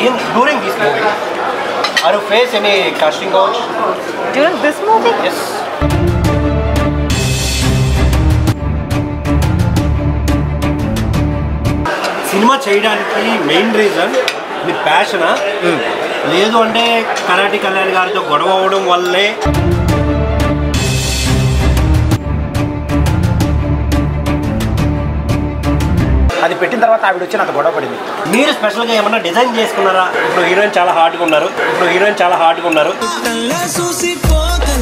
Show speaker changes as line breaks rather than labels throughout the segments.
in during this movie? Are you face any casting couch?
During this movie?
Yes. సినిమా చేయడానికి main reason మీ ప్యాషనా లేదు అంటే కరాటి కళ్యాణ్ గారితో గొడవ అవ్వడం వల్లే
అది పెట్టిన తర్వాత ఆవిడ వచ్చి నాకు గొడవ పడింది
మీరు స్పెషల్గా ఏమన్నా డిజైన్ చేసుకున్నారా ఇప్పుడు హీరోయిన్ చాలా హార్డ్గా ఉన్నారు ఇప్పుడు హీరోయిన్ చాలా హార్డ్గా ఉన్నారు
నల్ల చూసిపోగల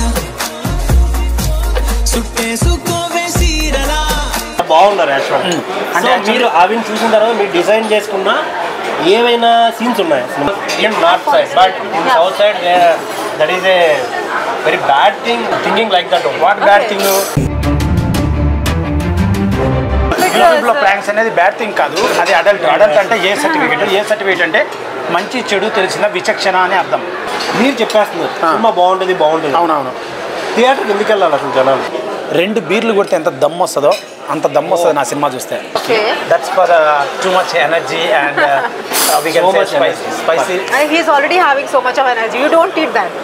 సుట్టేసుకోవే సీరలా
బాగున్నారు యాక్చువల్ అంటే
అంటే
మీరు అవిని చూసిన తర్వాత మీరు డిజైన్ చేసుకున్న ఏవైనా సీన్స్ ఉన్నాయి in north side but in south side that is a very bad thing thinking like that what bad thing
YouTube లో ప్రాంక్స్ అనేది బ్యాడ్ థింగ్ కాదు అది అడల్ట్ అడల్ట్ అంటే ఏ సర్టిఫికేట్ ఏ సర్టిఫికేట్ అంటే మంచి చెడు తెలిసిన విచక్షణ అని అర్థం
మీరు చెప్పేస్తున్నారు సినిమా బాగుంటుంది బాగుంటుంది
అవునవును
థియేటర్కి ఎందుకు వెళ్ళాలి అసలు జనాలు
రెండు బీర్లు కొడితే ఎంత దమ్ము వస్తుందో అంత దమ్ము వస్తుంది నా సినిమా చూస్తే
Okay.
That's for too much energy and we
So
can
much
spicy
energy.
Spicy
And he's already having so much of energy. You don't eat that.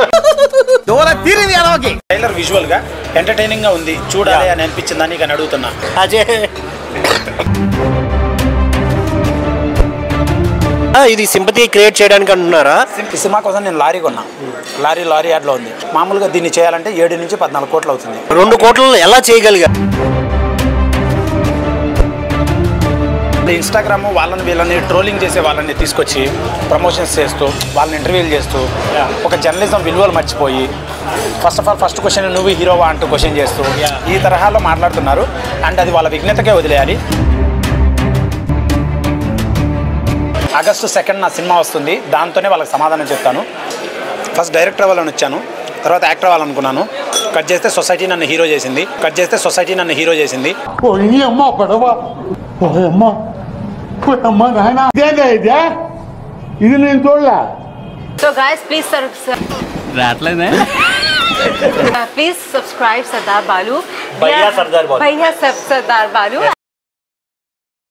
Trailer visual గా ఎంటర్టైనింగ్ గా ఉంది చూడాలి అని అనిపించిందని ఇక అడుగుతున్నా
అజయ్ ఇది సింపతి క్రియేట్ చేయడానికి అంటున్నారా
ఈ సినిమా కోసం నేను లారీ కొన్నా లారీ లారీ యాడ్లో ఉంది మామూలుగా దీన్ని చేయాలంటే ఏడు నుంచి పద్నాలుగు కోట్లు అవుతుంది
రెండు కోట్లను ఎలా చేయగలిగా
ఇన్స్టాగ్రామ్ వాళ్ళని వీళ్ళని ట్రోలింగ్ చేసే వాళ్ళని తీసుకొచ్చి ప్రమోషన్స్ చేస్తూ వాళ్ళని ఇంటర్వ్యూలు చేస్తూ ఒక జర్నలిజం విలువలు మర్చిపోయి first of all first question నువ్వు హీరోవా అంటూ క్వశ్చన్ చేస్తూ ఈ తరహాలో మాట్లాడుతున్నారు అండ్ అది వాళ్ళ విఘ్నతకే వదిలేయాలి ఆగస్టు సెకండ్ నా సినిమా వస్తుంది దాంతోనే వాళ్ళకి సమాధానం చెప్తాను ఫస్ట్ డైరెక్టర్ అవ్వాలని వచ్చాను తర్వాత యాక్టర్ అవ్వాలనుకున్నాను కట్ చేస్తే సొసైటీ నన్ను హీరో చేసింది కట్ చేస్తే సొసైటీ నన్ను హీరో చేసింది
ఓయ్ అమ్మ పడవ ఓయ్ అమ్మ ఓయ్ అమ్మ నాయన ఇదేనా ఇదే ఇది నేను చూడలే
So guys, please sir, sir, uh, please subscribe Sardar Balu. We
Bhaiya
are-
Sardar Balu.
Bhaiya Sar- Sardar Balu.